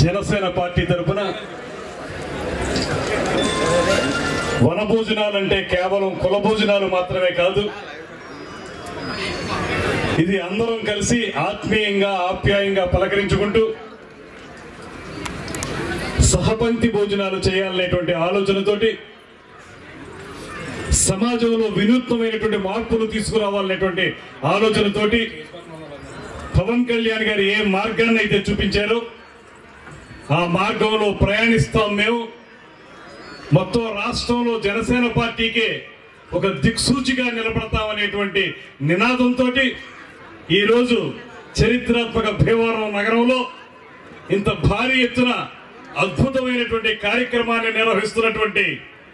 Janasena party తరఫున వనభోజనాలంటే కేవలం కుల భోజనాలు మాత్రమే కాదు ఇది అందరం కలిసి ఆత్మీయంగా ఆప్యాయంగా పలకరించుకుంటూ సహపంక్తి భోజనాలు చేయాలనేటువంటి ఆలోచనతోటి సమాజంలో వినూత్నమైనటువంటి మార్పులు తీసుకురావాలనేటువంటి ఆలోచనతోటి పవన్ కళ్యాణ్ గారు ఏ మార్గాన్ని అయితే చూపించారో ఆ మార్గంలో ప్రయాణిస్తాం మేము మొత్తం రాష్ట్రంలో జనసేన పార్టీకి ఒక దిక్సూచిగా నిలబడతామనేటువంటి నినాదంతో ఈరోజు చరిత్రాత్మక భీమవరం నగరంలో ఇంత భారీ ఎత్తున అద్భుతమైనటువంటి కార్యక్రమాన్ని నిర్వహిస్తున్నటువంటి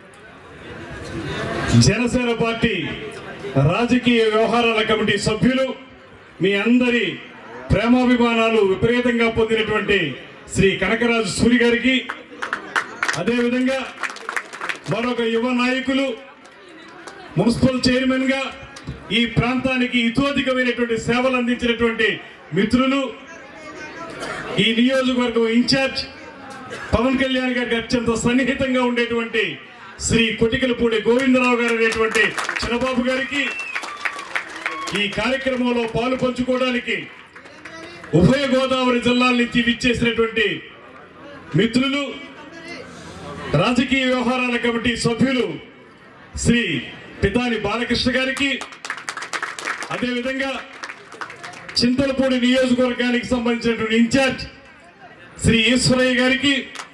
జనసేన పార్టీ రాజకీయ వ్యవహారాల కమిటీ సభ్యులు మీ అందరి ప్రేమాభిమానాలు విపరీతంగా పొందినటువంటి శ్రీ కనకరాజు సూరి గారికి అదేవిధంగా మరొక యువ నాయకులు మున్సిపల్ చైర్మన్ గా ఈ ప్రాంతానికి ఇతోధికమైనటువంటి సేవలు అందించినటువంటి మిత్రులు ఈ నియోజకవర్గం ఇన్ఛార్జ్ పవన్ కళ్యాణ్ గారికి అత్యంత సన్నిహితంగా ఉండేటువంటి శ్రీ కొటికలపూడి గోవిందరావు గారు అనేటువంటి చిన్నబాబు గారికి ఈ కార్యక్రమంలో పాలు పంచుకోవడానికి ఉభయ గోదావరి జిల్లాల నుంచి విచ్చేసినటువంటి మిత్రులు రాజకీయ వ్యవహారాల కమిటీ సభ్యులు శ్రీ పితాని బాలకృష్ణ గారికి అదేవిధంగా చింతలపూడి నియోజకవర్గానికి సంబంధించినటువంటి ఇన్ఛార్జ్ శ్రీ ఈశ్వరయ్య గారికి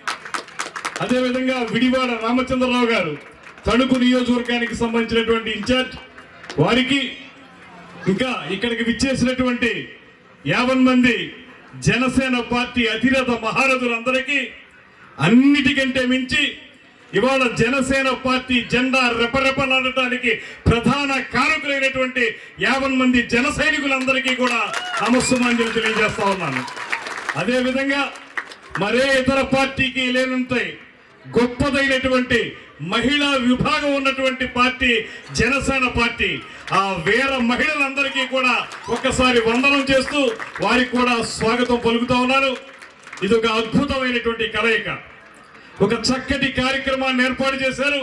అదేవిధంగా విడివాడ రామచంద్రరావు గారు తణుకు నియోజకవర్గానికి సంబంధించినటువంటి ఇన్ఛార్జ్ వారికి ఇంకా ఇక్కడికి విచ్చేసినటువంటి యాభై మంది జనసేన పార్టీ అధిరథ మహారథులందరికీ అన్నిటికంటే మించి ఇవాళ జనసేన పార్టీ జెండా రెపరెపలాడటానికి ప్రధాన కారకులైనటువంటి యాభై మంది జన సైనికులందరికీ కూడా నమస్సుమాంజలి తెలియజేస్తా ఉన్నాను అదేవిధంగా మరే ఇతర పార్టీకి లేనంత గొప్పదైనటువంటి మహిళా విభాగం ఉన్నటువంటి పార్టీ జనసేన పార్టీ ఆ వీర మహిళలందరికీ కూడా ఒక్కసారి వందనం చేస్తూ వారికి కూడా స్వాగతం పలుకుతా ఉన్నారు ఇది ఒక అద్భుతమైనటువంటి కలయిక ఒక చక్కటి కార్యక్రమాన్ని ఏర్పాటు చేశారు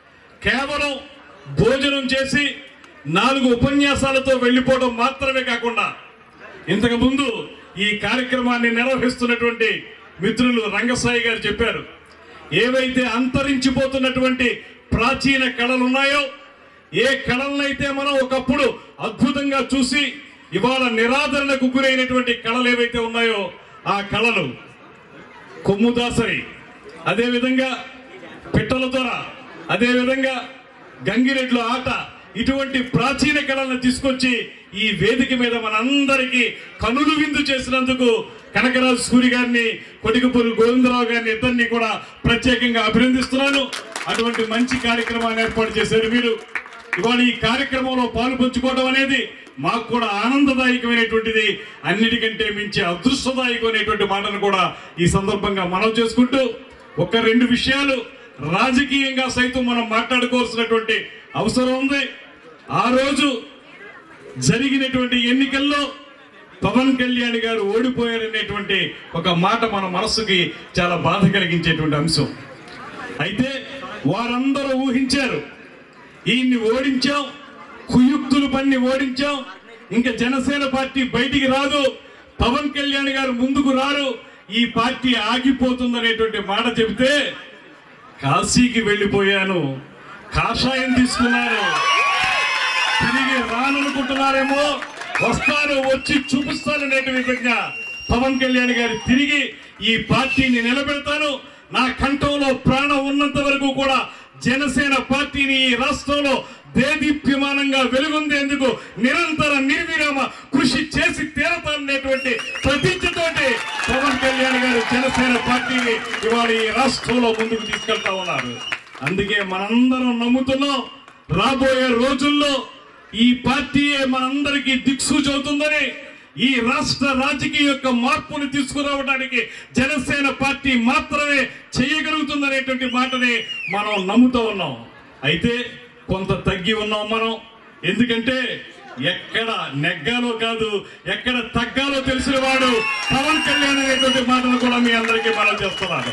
కేవలం భోజనం చేసి నాలుగు ఉపన్యాసాలతో వెళ్ళిపోవడం మాత్రమే కాకుండా ఇంతకు ముందు ఈ కార్యక్రమాన్ని నిర్వహిస్తున్నటువంటి మిత్రులు రంగసాయి గారు చెప్పారు ఏవైతే అంతరించిపోతున్నటువంటి ప్రాచీన కళలు ఉన్నాయో ఏ కళలనైతే మనం ఒకప్పుడు అద్భుతంగా చూసి ఇవాళ నిరాదరణకు గురైనటువంటి కళలు ఏవైతే ఉన్నాయో ఆ కళలు కొమ్ముదాసరి అదేవిధంగా పిట్టల దొర అదేవిధంగా గంగిరెడ్ల ఆట ఇటువంటి ప్రాచీన కళలను తీసుకొచ్చి ఈ వేదిక మీద మనందరికీ కనులు విందు చేసినందుకు కనకరాజు సూరి గారిని కొటికపూరి గోవిందరావు గారిని ఇద్దరిని కూడా ప్రత్యేకంగా అభినందిస్తున్నాను అటువంటి మంచి కార్యక్రమాన్ని ఏర్పాటు చేశారు మీరు ఇవాళ ఈ కార్యక్రమంలో పాలు పంచుకోవడం అనేది మాకు కూడా ఆనందదాయకమైనటువంటిది అన్నిటికంటే మించి అదృష్టదాయకమైనటువంటి మాటను కూడా ఈ సందర్భంగా మనం చేసుకుంటూ ఒక రెండు విషయాలు రాజకీయంగా సైతం మనం మాట్లాడుకోవాల్సినటువంటి అవసరం ఉంది ఆ రోజు జరిగినటువంటి ఎన్నికల్లో పవన్ కళ్యాణ్ గారు ఓడిపోయారనేటువంటి ఒక మాట మన మనస్సుకి చాలా బాధ కలిగించేటువంటి అంశం అయితే వారందరూ ఊహించారు ఈయన్ని ఓడించాం కుయుక్తులు పన్ని ఓడించాం ఇంకా జనసేన పార్టీ బయటికి రాదు పవన్ కళ్యాణ్ గారు ముందుకు రారు ఈ పార్టీ ఆగిపోతుందనేటువంటి మాట చెబితే కాశీకి వెళ్ళిపోయాను కాషాయం తీసుకున్నారు తిరిగి రాననుకుంటున్నారేమో వస్తాను వచ్చి చూపిస్తాననేటి విధంగా పవన్ కళ్యాణ్ గారు తిరిగి ఈ పార్టీని నిలబెడతాను నా కంఠంలో ప్రాణం ఉన్నంత వరకు కూడా జనసేన పార్టీని ఈ రాష్ట్రంలో దేదీప్యమానంగా వెలుగొందేందుకు నిరంతర నిర్విరామ కృషి చేసి తీరతాననేటువంటి ప్రతిజ్ఞతోటి పవన్ కళ్యాణ్ గారు జనసేన పార్టీని ఇవాళ ఈ రాష్ట్రంలో ముందుకు తీసుకెళ్తా ఉన్నారు అందుకే మనందరం నమ్ముతున్నాం రాబోయే రోజుల్లో ఈ పార్టీయే మనందరికీ దిక్సూచి అవుతుందని ఈ రాష్ట్ర రాజకీయ యొక్క మార్పుని తీసుకురావడానికి జనసేన పార్టీ మాత్రమే చేయగలుగుతుందనేటువంటి మాటని మనం నమ్ముతూ ఉన్నాం అయితే కొంత తగ్గి ఉన్నాం మనం ఎందుకంటే ఎక్కడ నెగ్గాలో కాదు ఎక్కడ తగ్గాలో తెలిసిన వాడు పవన్ కళ్యాణ్ అనేటువంటి మాటలు కూడా మీ అందరికీ మనం చేస్తున్నాను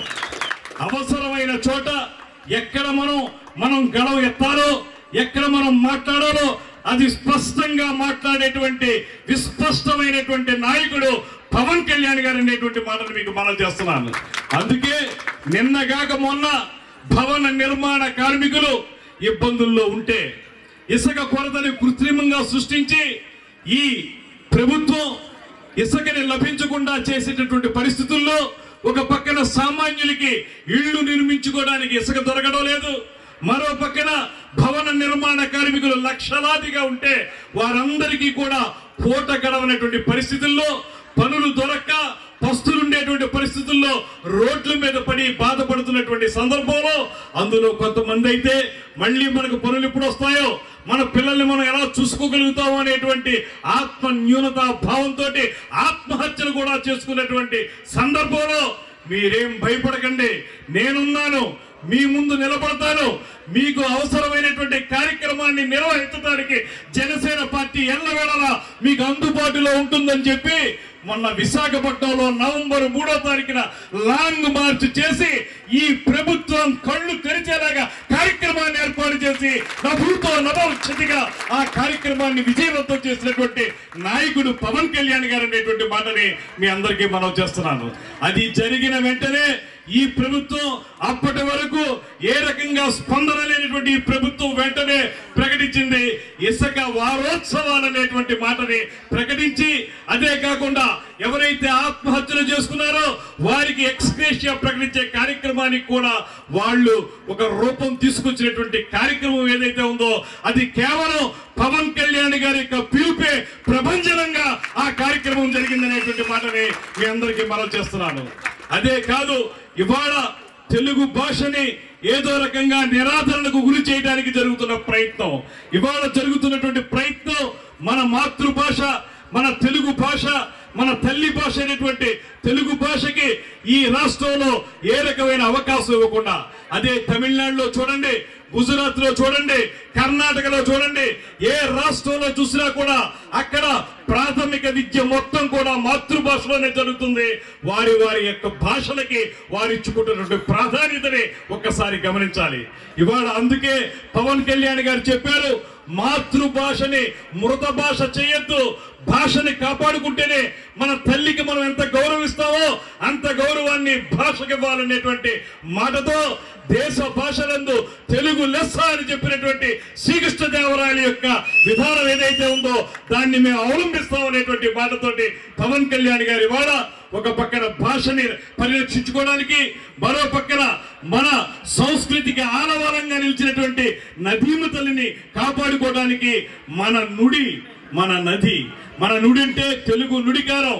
అవసరమైన చోట ఎక్కడ మనం మనం గడవ ఎత్తాలో ఎక్కడ మనం మాట్లాడాలో అది స్పష్టంగా మాట్లాడేటువంటి విస్పష్టమైనటువంటి నాయకుడు పవన్ కళ్యాణ్ గారు అనేటువంటి మాటలు మీకు మనం చేస్తున్నాను అందుకే నిన్నగాక మొన్న భవన నిర్మాణ కార్మికులు ఇబ్బందుల్లో ఉంటే ఇసుక కొరతని కృత్రిమంగా సృష్టించి ఈ ప్రభుత్వం ఇసుకని లభించకుండా చేసేటటువంటి పరిస్థితుల్లో ఒక పక్కన సామాన్యులకి ఇళ్లు నిర్మించుకోవడానికి ఇసుక దొరకడం లేదు మరో పక్కన భవన నిర్మాణ కార్మికులు లక్షలాదిగా ఉంటే వారందరికీ కూడా పూట గడవనటువంటి పరిస్థితుల్లో పనులు దొరక్క పస్తులుండేటువంటి పరిస్థితుల్లో రోడ్ల మీద పడి బాధపడుతున్నటువంటి సందర్భంలో అందులో కొంతమంది అయితే మళ్ళీ మనకు పనులు ఎప్పుడు వస్తాయో మన పిల్లల్ని మనం ఎలా చూసుకోగలుగుతాము అనేటువంటి ఆత్మ న్యూనత భావంతో ఆత్మహత్యలు కూడా చేసుకున్నటువంటి సందర్భంలో మీరేం భయపడకండి నేనున్నాను మీ ముందు నిలబడతాను మీకు అవసరమైనటువంటి కార్యక్రమాన్ని నిర్వహించడానికి జనసేన పార్టీ ఎల్లవేళలా మీకు అందుబాటులో ఉంటుందని చెప్పి మొన్న విశాఖపట్నంలో నవంబర్ మూడో తారీఖున లాంగ్ మార్చ్ చేసి ఈ ప్రభుత్వం కళ్ళు తెరిచేలాగా కార్యక్రమాన్ని ఏర్పాటు చేసి నభూతో నభవిష్యత్తుగా ఆ కార్యక్రమాన్ని విజయవంతం చేసినటువంటి నాయకుడు పవన్ కళ్యాణ్ గారు అనేటువంటి మాటని మీ అందరికీ మనం చేస్తున్నాను అది జరిగిన వెంటనే ఈ ప్రభుత్వం అప్పటి వరకు ఏ రకంగా స్పందన లేనటువంటి ఈ ప్రభుత్వం వెంటనే ప్రకటించింది ఇసుక వారోత్సవాలు అనేటువంటి మాటని ప్రకటించి అదే కాకుండా ఎవరైతే ఆత్మహత్యలు చేసుకున్నారో వారికి ఎక్స్గ్రేషియా ప్రకటించే కార్యక్రమానికి కూడా వాళ్ళు ఒక రూపం తీసుకొచ్చినటువంటి కార్యక్రమం ఏదైతే ఉందో అది కేవలం పవన్ కళ్యాణ్ గారి యొక్క పిలుపే ప్రభంజనంగా ఆ కార్యక్రమం జరిగిందనేటువంటి మాటని మీ అందరికీ మనం చేస్తున్నాను అదే కాదు ఇవాళ తెలుగు భాషని ఏదో రకంగా నిరాదరణకు గురి చేయడానికి జరుగుతున్న ప్రయత్నం ఇవాళ జరుగుతున్నటువంటి ప్రయత్నం మన మాతృభాష మన తెలుగు భాష మన తల్లి భాష అయినటువంటి తెలుగు భాషకి ఈ రాష్ట్రంలో ఏ రకమైన అవకాశం ఇవ్వకుండా అదే తమిళనాడులో చూడండి గుజరాత్ లో చూడండి కర్ణాటకలో చూడండి ఏ రాష్ట్రంలో చూసినా కూడా అక్కడ ప్రాథమిక విద్య మొత్తం కూడా మాతృభాషలోనే జరుగుతుంది వారి వారి యొక్క భాషలకి వారు ఇచ్చుకుంటున్నటువంటి ప్రాధాన్యతని ఒక్కసారి గమనించాలి ఇవాళ అందుకే పవన్ కళ్యాణ్ గారు చెప్పారు మాతృభాషని మృత భాష చేయొద్దు భాషని కాపాడుకుంటేనే మన తల్లికి మనం ఎంత గౌరవిస్తామో అంత గౌరవాన్ని భాషకి ఇవ్వాలనేటువంటి మాటతో దేశ భాషలందు తెలుగు లెస్స అని చెప్పినటువంటి శ్రీకృష్ణదేవరాయల యొక్క విధానం ఏదైతే ఉందో దాన్ని మేము అవలంబిస్తాం అనేటువంటి మాటతోటి పవన్ కళ్యాణ్ గారి ఇవాళ ఒక పక్కన భాషని పరిరక్షించుకోవడానికి మరో పక్కన మన సంస్కృతికి ఆలవాలంగా నిలిచినటువంటి నదీమ తల్లిని కాపాడుకోవడానికి మన నుడి మన నది మన నుడి అంటే తెలుగు నుడికారం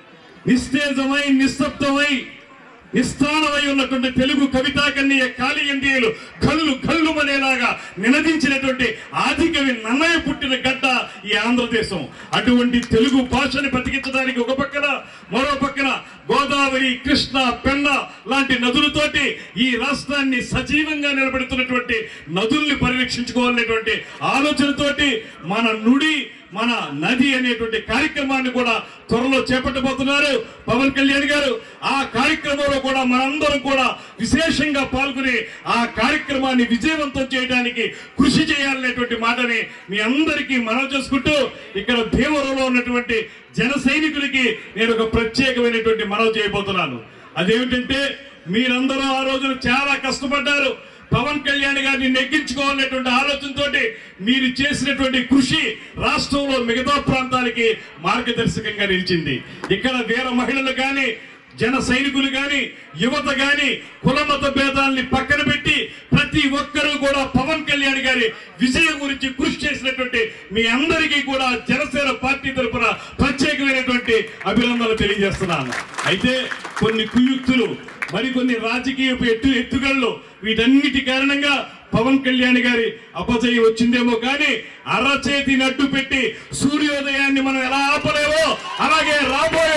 నిస్తేజమై నిశ్శబ్దమై నిస్థానమై ఉన్నటువంటి తెలుగు కవితా కన్నీయ కాళీయందీయులు కళ్ళు కళ్ళు అనేలాగా నినదించినటువంటి ఆదికవి నన్నయ్య పుట్టిన గడ్డ ఈ ఆంధ్రదేశం అటువంటి తెలుగు భాషని బతికించడానికి ఒక పక్కన మరో పక్కన గోదావరి కృష్ణ పెన్న లాంటి నదులతోటి ఈ రాష్ట్రాన్ని సజీవంగా నిలబెడుతున్నటువంటి నదుల్ని పరిరక్షించుకోవాలనేటువంటి ఆలోచనతోటి మన నుడి మన నది అనేటువంటి కార్యక్రమాన్ని కూడా త్వరలో చేపట్టబోతున్నారు పవన్ కళ్యాణ్ గారు ఆ కార్యక్రమంలో కూడా మనందరం కూడా విశేషంగా పాల్గొని ఆ కార్యక్రమాన్ని విజయవంతం చేయడానికి కృషి చేయాలనేటువంటి మాటని మీ అందరికీ మనం చేసుకుంటూ ఇక్కడ భీమవరంలో ఉన్నటువంటి జన సైనికులకి నేను ఒక ప్రత్యేకమైనటువంటి మనవి చేయబోతున్నాను అదేమిటంటే మీరందరూ ఆ రోజున చాలా కష్టపడ్డారు పవన్ కళ్యాణ్ గారిని నెగ్గించుకోవాలనేటువంటి ఆలోచనతో మీరు చేసినటువంటి కృషి రాష్ట్రంలో మిగతా ప్రాంతాలకి మార్గదర్శకంగా నిలిచింది ఇక్కడ వీర మహిళలు కానీ జన సైనికులు గాని యువత గాని కులమత భేదాల్ని పక్కన పెట్టి ప్రతి ఒక్కరూ కూడా పవన్ కళ్యాణ్ గారి విజయం గురించి కృషి చేసినటువంటి మీ అందరికీ కూడా జనసేన పార్టీ తరఫున ప్రత్యేకమైనటువంటి అభినందనలు తెలియజేస్తున్నాను అయితే కొన్ని కుయుక్తులు మరికొన్ని రాజకీయ ఎత్తు ఎత్తుగళ్ళు వీటన్నిటి కారణంగా పవన్ కళ్యాణ్ గారి అపజయం వచ్చిందేమో కానీ అరచేతి నడ్డు పెట్టి సూర్యోదయాన్ని మనం ఎలా ఆపలేమో అలాగే రాబోయే రోజుల్లో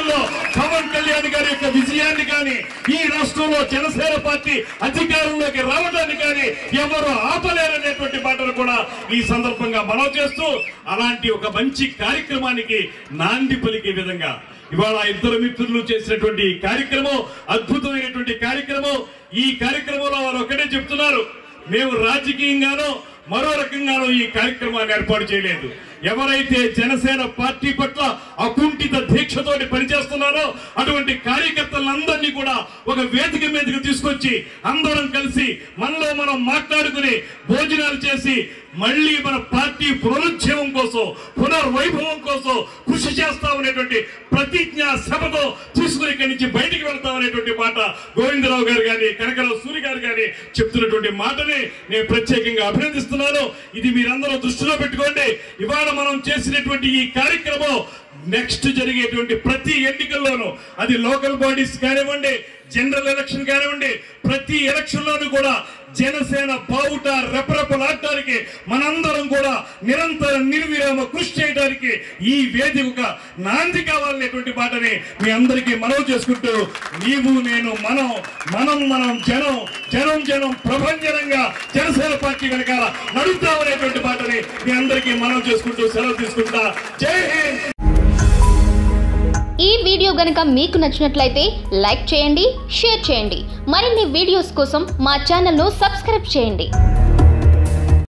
ఎన్నికల్లో పవన్ కళ్యాణ్ గారి యొక్క విజయాన్ని కానీ ఈ రాష్ట్రంలో జనసేన పార్టీ అధికారంలోకి రావడాన్ని కానీ ఎవరు ఆపలేరనేటువంటి మాటలు కూడా ఈ సందర్భంగా మనం చేస్తూ అలాంటి ఒక మంచి కార్యక్రమానికి నాంది పలికే విధంగా ఇవాళ ఇద్దరు మిత్రులు చేసినటువంటి ఈ కార్యక్రమం అద్భుతమైనటువంటి కార్యక్రమం ఈ కార్యక్రమంలో వారు ఒకటే చెప్తున్నారు మేము రాజకీయంగానో మరో రకంగానో ఈ కార్యక్రమాన్ని ఏర్పాటు చేయలేదు ఎవరైతే జనసేన పార్టీ పట్ల అకుంఠిత దీక్షతోటి పనిచేస్తున్నారో అటువంటి కార్యకర్తలందరినీ కూడా ఒక వేదిక మీదకి తీసుకొచ్చి అందరం కలిసి మనలో మనం మాట్లాడుకుని భోజనాలు చేసి మళ్ళీ మన పార్టీ పునరుజ్జీవం కోసం పునర్వైభవం కోసం కృషి చేస్తామనేటువంటి ప్రతిజ్ఞ సభతో తీసుకుని ఇక్కడి నుంచి బయటికి వెళ్తామనేటువంటి మాట గోవిందరావు గారు కానీ కనకరావు సూరి గారు కానీ చెప్తున్నటువంటి మాటని నేను ప్రత్యేకంగా అభినందిస్తున్నాను ఇది మీరందరూ దృష్టిలో పెట్టుకోండి ఇవాళ మనం చేసినటువంటి ఈ కార్యక్రమం నెక్స్ట్ జరిగేటువంటి ప్రతి ఎన్నికల్లోనూ అది లోకల్ బాడీస్ కానివ్వండి జనరల్ ఎలక్షన్ కానివ్వండి ప్రతి ఎలక్షన్ లోనూ కూడా జనసేన బావుట రెపరెపలాడటానికి మనందరం కూడా నిరంతరం నిర్విరామ కృషి చేయడానికి ఈ వేదిక నాంది కావాలనేటువంటి మాటని మీ అందరికీ మనవి చేసుకుంటూ నీవు నేను మనం మనం మనం జనం జనం జనం ప్రభంజనంగా జనసేన పార్టీ వెనకాల నడుస్తామనేటువంటి మాటని మీ అందరికీ మనం చేసుకుంటూ సెలవు తీసుకుంటా జై హింద్ ఈ వీడియో గనుక మీకు నచ్చినట్లయితే లైక్ చేయండి షేర్ చేయండి మరిన్ని వీడియోస్ కోసం మా ఛానల్ను సబ్స్క్రైబ్ చేయండి